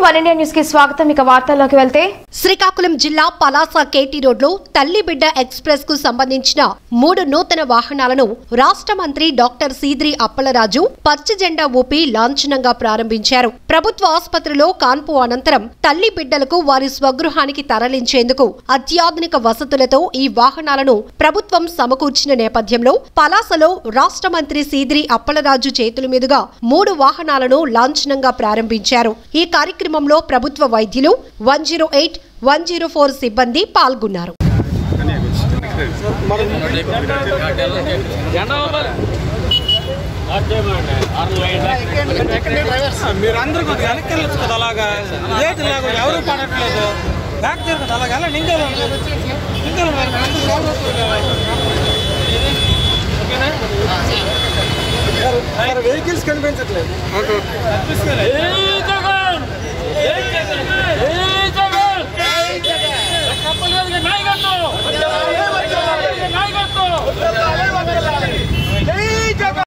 one India news కి స్వాగతం ఇక వార్తల్లోకి వెళ్తే శ్రీకాకుళం జిల్లా పలాస కేటీ రోడ్లో తల్లి బిడ్డ ఎక్స్ప్రెస్ కు సంబంధించిన మూడు నూతన వాహనాలను రాష్ట్ర మంత్రి డాక్టర్ సీద్రి అప్పలరాజు పచ్చ జెండా ఊపి లాంఛనంగా ప్రారంభించారు ప్రభుత్వ ఆసుపత్రిలో కాన్పు అనంతరం తల్లి బిడ్డలకు వారి స్వగృహానికి తరలించేందుకు అత్యాధునిక వసతులతో ఈ వాహనాలను ప్రభుత్వం సమకూర్చిన నేపథ్యంలో పలాసలో రాష్ట్ర మంత్రి సీద్రి అప్పలరాజు చేతుల మీదుగా మూడు వాహనాలను లాంఛనంగా ప్రారంభించారు ఈ కార్యక్రమంలో ప్రభుత్వ వైద్యులు one zero eight one zero four సిబ్బంది పాల్గొన్నారు మీరందరూ కొద్దిగా వెనక్కి వెళ్ళొచ్చు కదా అలాగా లేట్ లాగా ఎవరు పడట్లేదు బ్యాక్ జరుగుతుంది అలాగా వెళ్ళండి నింగలు నింగలు వెహికల్స్ కనిపించట్లేదు